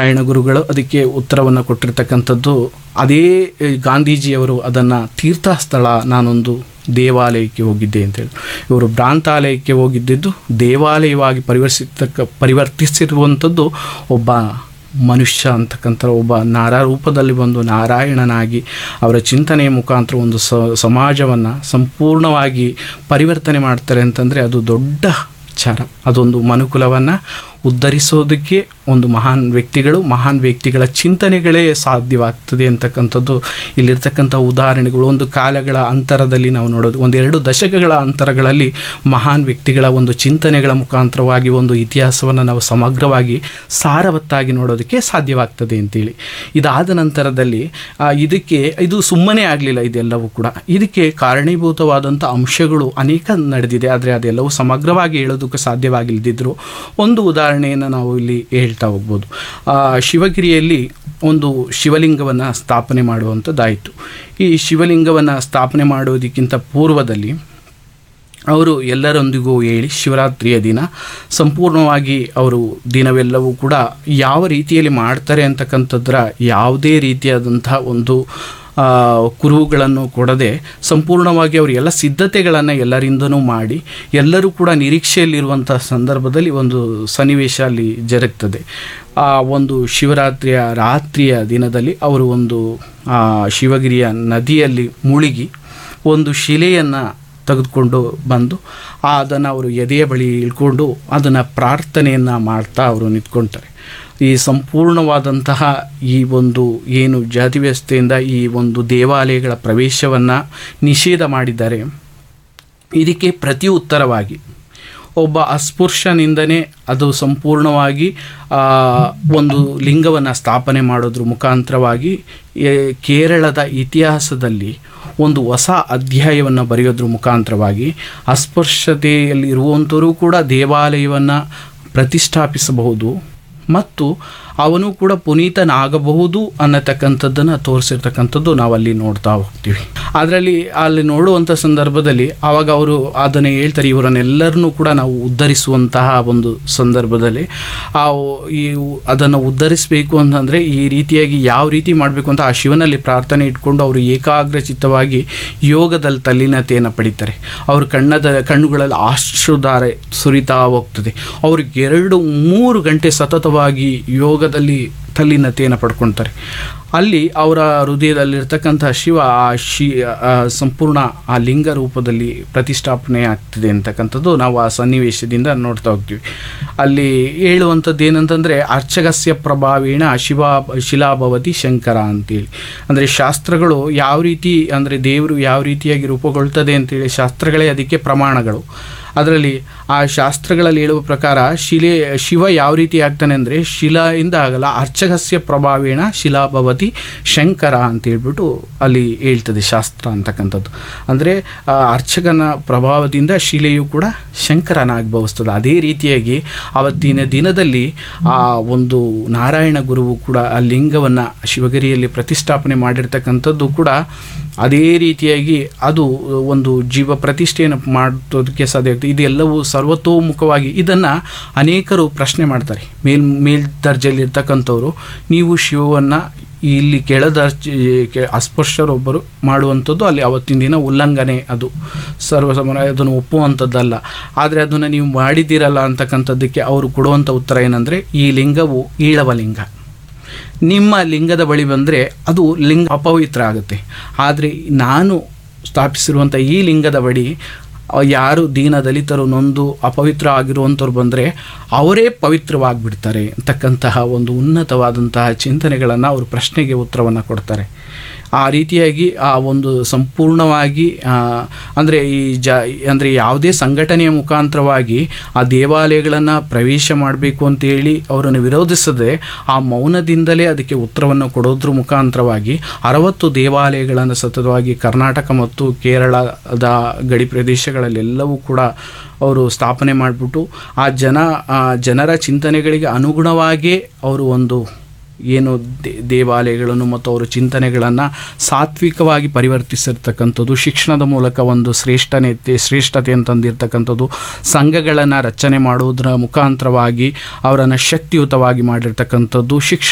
ನಾರಾಯಣ ಗುರುಗಳು ಅದಕ್ಕೆ ಉತ್ತರವನ್ನು ಕೊಟ್ಟಿರ್ತಕ್ಕಂಥದ್ದು ಅದೇ ಆ, ಗಾಂಧೀಜಿಯವರು ಅದನ್ನು ತೀರ್ಥಸ್ಥಳ ನಾನೊಂದು ದೇವಾಲಯಕ್ಕೆ ಹೋಗಿದ್ದೆ ಅಂತೇಳಿ ಇವರು ಭ್ರಾಂತಾಲಯಕ್ಕೆ ಹೋಗಿದ್ದಿದ್ದು ದೇವಾಲಯವಾಗಿ ಪರಿವರ್ತಿಸತಕ್ಕ ಪರಿವರ್ತಿಸಿರುವಂಥದ್ದು ಒಬ್ಬ ಮನುಷ್ಯ ಅಂತಕ್ಕಂಥ ಒಬ್ಬ ನಾರ ರೂಪದಲ್ಲಿ ಬಂದು ನಾರಾಯಣನಾಗಿ ಅವರ ಚಿಂತನೆಯ ಮುಖಾಂತರ ಒಂದು ಸ ಸಮಾಜವನ್ನು ಸಂಪೂರ್ಣವಾಗಿ ಪರಿವರ್ತನೆ ಮಾಡ್ತಾರೆ ಅಂತಂದರೆ ಅದು ದೊಡ್ಡ ವಿಚಾರ ಅದೊಂದು ಮನುಕುಲವನ್ನು ಉದ್ಧರಿಸೋದಕ್ಕೆ ಒಂದು ಮಹಾನ್ ವ್ಯಕ್ತಿಗಳು ಮಹಾನ್ ವ್ಯಕ್ತಿಗಳ ಚಿಂತನೆಗಳೇ ಸಾಧ್ಯವಾಗ್ತದೆ ಅಂತಕ್ಕಂಥದ್ದು ಇಲ್ಲಿರ್ತಕ್ಕಂಥ ಉದಾಹರಣೆಗಳು ಒಂದು ಕಾಲಗಳ ಅಂತರದಲ್ಲಿ ನಾವು ನೋಡೋದು ಒಂದೆರಡು ದಶಕಗಳ ಅಂತರಗಳಲ್ಲಿ ಮಹಾನ್ ವ್ಯಕ್ತಿಗಳ ಒಂದು ಚಿಂತನೆಗಳ ಮುಖಾಂತರವಾಗಿ ಒಂದು ಇತಿಹಾಸವನ್ನು ನಾವು ಸಮಗ್ರವಾಗಿ ಸಾರವತ್ತಾಗಿ ನೋಡೋದಕ್ಕೆ ಸಾಧ್ಯವಾಗ್ತದೆ ಅಂತೇಳಿ ಇದಾದ ನಂತರದಲ್ಲಿ ಆ, ಇದಕ್ಕೆ ಇದು ಸುಮ್ಮನೆ ಆಗಲಿಲ್ಲ ಇದೆಲ್ಲವೂ ಕೂಡ ಇದಕ್ಕೆ ಕಾರಣೀಭೂತವಾದಂಥ ಅಂಶಗಳು ಅನೇಕ ನಡೆದಿದೆ ಆದರೆ ಅದೆಲ್ಲವೂ ಸಮಗ್ರವಾಗಿ ಹೇಳೋದಕ್ಕೆ ಸಾಧ್ಯವಾಗಿಲ್ಲದಿದ್ದರೂ ಒಂದು ಉದಾಹರಣೆಯನ್ನು ನಾವು ಇಲ್ಲಿ ಹೇಳ್ತಾ ಹೋಗ್ಬೋದು ಆ, ಶಿವಗಿರಿಯಲ್ಲಿ ಒಂದು ಶಿವಲಿಂಗವನ್ನು ಸ್ಥಾಪನೆ ಮಾಡುವಂಥದ್ದಾಯಿತು ಈ ಶಿವಲಿಂಗವನ್ನು ಸ್ಥಾಪನೆ ಮಾಡೋದಕ್ಕಿಂತ ಪೂರ್ವದಲ್ಲಿ ಅವರು ಎಲ್ಲರೊಂದಿಗೂ ಹೇಳಿ ಶಿವರಾತ್ರಿಯ ದಿನ ಸಂಪೂರ್ಣವಾಗಿ ಅವರು ದಿನವೆಲ್ಲವೂ ಕೂಡ ಯಾವ ರೀತಿಯಲ್ಲಿ ಮಾಡ್ತಾರೆ ಅಂತಕ್ಕಂಥದ್ರ ಯಾವುದೇ ರೀತಿಯಾದಂಥ ಒಂದು ಆ, ಕುರುಹುಗಳನ್ನು ಕೊಡದೆ ಸಂಪೂರ್ಣವಾಗಿ ಅವರು ಎಲ್ಲ ಸಿದ್ಧತೆಗಳನ್ನು ಎಲ್ಲರಿಂದನೂ ಮಾಡಿ ಎಲ್ಲರೂ ಕೂಡ ನಿರೀಕ್ಷೆಯಲ್ಲಿರುವಂಥ ಸಂದರ್ಭದಲ್ಲಿ ಒಂದು ಸನ್ನಿವೇಶ ಅಲ್ಲಿ ಜರುಗ್ತದೆ ಆ ಒಂದು ಶಿವರಾತ್ರಿಯ ರಾತ್ರಿಯ ದಿನದಲ್ಲಿ ಅವರು ಒಂದು ಆ, ಶಿವಗಿರಿಯ ನದಿಯಲ್ಲಿ ಮುಳುಗಿ ಒಂದು ಶಿಲೆಯನ್ನು ತೆಗೆದುಕೊಂಡು ಬಂದು ಆ ಅದನ್ನು ಅವರು ಎದೆಯ ಬಳಿ ಇಳ್ಕೊಂಡು ಅದನ್ನು ಪ್ರಾರ್ಥನೆಯನ್ನು ಮಾಡ್ತಾ ಅವರು ನಿಂತ್ಕೊಳ್ತಾರೆ ಈ ಸಂಪೂರ್ಣವಾದಂತಹ ಈ ಒಂದು ಏನು ಜಾತಿ ವ್ಯವಸ್ಥೆಯಿಂದ ಈ ಒಂದು ದೇವಾಲಯಗಳ ಪ್ರವೇಶವನ್ನು ನಿಷೇಧ ಮಾಡಿದ್ದಾರೆ ಇದಕ್ಕೆ ಪ್ರತಿ ಉತ್ತರವಾಗಿ ಒಬ್ಬ ಅಸ್ಪೃಶ್ಯನಿಂದನೇ ಅದು ಸಂಪೂರ್ಣವಾಗಿ ಆ, ಒಂದು ಲಿಂಗವನ್ನು ಸ್ಥಾಪನೆ ಮಾಡೋದ್ರ ಮುಖಾಂತರವಾಗಿ ಏ, ಕೇರಳದ ಇತಿಹಾಸದಲ್ಲಿ ಒಂದು ಹೊಸ ಅಧ್ಯಾಯವನ್ನು ಬರೆಯೋದ್ರ ಮುಖಾಂತರವಾಗಿ ಅಸ್ಪೃಶ್ಯತೆಯಲ್ಲಿ ಇರುವಂಥವರು ಕೂಡ ದೇವಾಲಯವನ್ನು ಪ್ರತಿಷ್ಠಾಪಿಸಬಹುದು ಮತ್ತು ಅವನು ಕೂಡ ಪುನೀತನಾಗಬಹುದು ಅನ್ನತಕ್ಕಂಥದ್ದನ್ನು ತೋರಿಸಿರ್ತಕ್ಕಂಥದ್ದು ನಾವಲ್ಲಿ ನೋಡ್ತಾ ಹೋಗ್ತೀವಿ ಅದರಲ್ಲಿ ಅಲ್ಲಿ ನೋಡುವಂಥ ಸಂದರ್ಭದಲ್ಲಿ ಆವಾಗ ಅವರು ಅದನ್ನು ಹೇಳ್ತಾರೆ ಇವರನ್ನೆಲ್ಲರನ್ನೂ ಕೂಡ ನಾವು ಉದ್ಧರಿಸುವಂತಹ ಒಂದು ಸಂದರ್ಭದಲ್ಲಿ ಆ ಈ ಅದನ್ನು ಉದ್ಧರಿಸಬೇಕು ಅಂತಂದರೆ ಈ ರೀತಿಯಾಗಿ ಯಾವ ರೀತಿ ಮಾಡಬೇಕು ಅಂತ ಆ ಶಿವನಲ್ಲಿ ಪ್ರಾರ್ಥನೆ ಇಟ್ಕೊಂಡು ಅವರು ಏಕಾಗ್ರ ಚಿತ್ತವಾಗಿ ಯೋಗದಲ್ಲಿ ತಲ್ಲೀನತೆಯನ್ನು ಪಡಿತಾರೆ ಅವ್ರ ಕಣ್ಣದ ಕಣ್ಣುಗಳಲ್ಲಿ ಆಶ್ರುಧಾರೆ ಸುರಿತಾ ಹೋಗ್ತದೆ ಅವ್ರಿಗೆ ಎರಡು ಮೂರು ಗಂಟೆ ಸತತವಾಗಿ ಯೋಗದಲ್ಲಿ ತಲ್ಲೀನತೆಯನ್ನು ಪಡ್ಕೊಳ್ತಾರೆ ಅಲ್ಲಿ ಅವರ ಹೃದಯದಲ್ಲಿರ್ತಕ್ಕಂಥ ಶಿವ ಆ ಶಿ ಆ ಸಂಪೂರ್ಣ ಆ ಲಿಂಗ ರೂಪದಲ್ಲಿ ಪ್ರತಿಷ್ಠಾಪನೆ ಆಗ್ತಿದೆ ಅಂತಕ್ಕಂಥದ್ದು ನಾವು ಆ ಸನ್ನಿವೇಶದಿಂದ ನೋಡ್ತಾ ಹೋಗ್ತೀವಿ ಅಲ್ಲಿ ಹೇಳುವಂಥದ್ದು ಏನಂತಂದರೆ ಅರ್ಚಕಸ್ಯ ಪ್ರಭಾವೇಣ ಶಿವ ಶಿಲಾಭವತಿ ಶಂಕರ ಅಂತೇಳಿ ಅಂದರೆ ಶಾಸ್ತ್ರಗಳು ಯಾವ ರೀತಿ ಅಂದರೆ ದೇವರು ಯಾವ ರೀತಿಯಾಗಿ ರೂಪುಗೊಳ್ತದೆ ಅಂತೇಳಿ ಶಾಸ್ತ್ರಗಳೇ ಅದಕ್ಕೆ ಪ್ರಮಾಣಗಳು ಅದರಲ್ಲಿ ಆ ಶಾಸ್ತ್ರಗಳಲ್ಲಿ ಹೇಳುವ ಪ್ರಕಾರ ಶಿಲೆ ಶಿವ ಯಾವ ರೀತಿ ಆಗ್ತಾನೆ ಅಂದರೆ ಶಿಲೆಯಿಂದ ಆಗಲ್ಲ ಅರ್ಚಕಸ್ಯ ಪ್ರಭಾವೇಣ ಶಿಲಾಭವತಿ ಶಂಕರ ಅಂತ ಹೇಳ್ಬಿಟ್ಟು ಅಲ್ಲಿ ಹೇಳ್ತದೆ ಶಾಸ್ತ್ರ ಅಂತಕ್ಕಂಥದ್ದು ಅಂದರೆ ಆ ಅರ್ಚಕನ ಪ್ರಭಾವದಿಂದ ಶಿಲೆಯು ಕೂಡ ಶಂಕರನಾಗಿ ಭಾವಿಸ್ತದೆ ಅದೇ ರೀತಿಯಾಗಿ ಅವತ್ತಿನ ದಿನದಲ್ಲಿ ಆ ಒಂದು ನಾರಾಯಣ ಗುರುವು ಕೂಡ ಆ ಲಿಂಗವನ್ನು ಶಿವಗಿರಿಯಲ್ಲಿ ಪ್ರತಿಷ್ಠಾಪನೆ ಮಾಡಿರ್ತಕ್ಕಂಥದ್ದು ಕೂಡ ಅದೇ ರೀತಿಯಾಗಿ ಅದು ಒಂದು ಜೀವ ಪ್ರತಿಷ್ಠೆಯನ್ನು ಮಾಡೋದಕ್ಕೆ ಸಾಧ್ಯ ಆಗ್ತದೆ ಇದೆಲ್ಲವೂ ಸರ್ವತೋಮುಖವಾಗಿ ಇದನ್ನು ಅನೇಕರು ಪ್ರಶ್ನೆ ಮಾಡ್ತಾರೆ ಮೇಲ್ ಮೇಲ್ದರ್ಜೆಯಲ್ಲಿರ್ತಕ್ಕಂಥವ್ರು ನೀವು ಶಿವವನ್ನು ಇಲ್ಲಿ ಕೆಳದರ್ಜೆ ಕೆ- ಅಸ್ಪೃಶ್ಯರೊಬ್ಬರು ಮಾಡುವಂಥದ್ದು ಅಲ್ಲಿ ಅವತ್ತಿನ ದಿನ ಉಲ್ಲಂಘನೆ ಅದು ಸರ್ವಸಮರ ಅದನ್ನು ಒಪ್ಪುವಂಥದ್ದಲ್ಲ ಆದರೆ ಅದನ್ನು ನೀವು ಮಾಡಿದ್ದೀರಲ್ಲ ಅಂತಕ್ಕಂಥದ್ದಕ್ಕೆ ಅವರು ಕೊಡುವಂಥ ಉತ್ತರ ಏನಂದರೆ ಈ ಲಿಂಗವು ಈಳವ ಲಿಂಗ ನಿಮ್ಮ ಲಿಂಗದ ಬಳಿ ಬಂದರೆ ಅದು ಲಿಂಗ ಅಪವಿತ್ರ ಆಗುತ್ತೆ ಆದರೆ ನಾನು ಸ್ಥಾಪಿಸಿರುವಂಥ ಈ ಲಿಂಗದ ಬಳಿ ಅ, ಯಾರು ದೀನ ದಲಿತರು ನೊಂದು ಅಪವಿತ್ರ ಆಗಿರುವಂಥವ್ರು ಬಂದರೆ ಅವರೇ ಪವಿತ್ರವಾಗಿಬಿಡ್ತಾರೆ ಅಂತಕ್ಕಂತಹ ಒಂದು ಉನ್ನತವಾದಂತಹ ಚಿಂತನೆಗಳನ್ನು ಅವರು ಪ್ರಶ್ನೆಗೆ ಉತ್ತರವನ್ನು ಕೊಡ್ತಾರೆ ಆ ರೀತಿಯಾಗಿ ಆ ಒಂದು ಸಂಪೂರ್ಣವಾಗಿ ಅಂದರೆ ಈ ಜ ಅಂದರೆ ಯಾವುದೇ ಸಂಘಟನೆಯ ಮುಖಾಂತರವಾಗಿ ಆ ದೇವಾಲಯಗಳನ್ನು ಪ್ರವೇಶ ಮಾಡಬೇಕು ಅಂತೇಳಿ ಅವರನ್ನು ವಿರೋಧಿಸದೆ ಆ ಮೌನದಿಂದಲೇ ಅದಕ್ಕೆ ಉತ್ತರವನ್ನು ಕೊಡೋದ್ರ ಮುಖಾಂತರವಾಗಿ ಅರವತ್ತು ದೇವಾಲಯಗಳನ್ನು ಸತತವಾಗಿ ಕರ್ನಾಟಕ ಮತ್ತು ಕೇರಳದ ಗಡಿ ಪ್ರದೇಶಗಳಲ್ಲೆಲ್ಲವೂ ಕೂಡ ಅವರು ಸ್ಥಾಪನೆ ಮಾಡಿಬಿಟ್ಟು ಆ ಜನ ಆ ಜನರ ಚಿಂತನೆಗಳಿಗೆ ಅನುಗುಣವಾಗಿಯೇ ಅವರು ಒಂದು ಏನು ದೇ- ದೇವಾಲಯಗಳನ್ನು ಮತ್ತು ಅವರ ಚಿಂತನೆಗಳನ್ನು ಸಾತ್ವಿಕವಾಗಿ ಪರಿವರ್ತಿಸಿರ್ತಕ್ಕಂಥದ್ದು ಶಿಕ್ಷಣದ ಮೂಲಕ ಒಂದು ಶ್ರೇಷ್ಠತೆ ಶ್ರೇಷ್ಠತೆಯನ್ನು ತಂದಿರ್ತಕ್ಕಂಥದ್ದು ಸಂಘಗಳನ್ನು ರಚನೆ ಮಾಡುವುದರ ಮುಖಾಂತರವಾಗಿ ಅವರನ್ನು ಶಕ್ತಿಯುತವಾಗಿ ಮಾಡಿರ್ತಕ್ಕಂಥದ್ದು ಶಿಕ್ಷಣ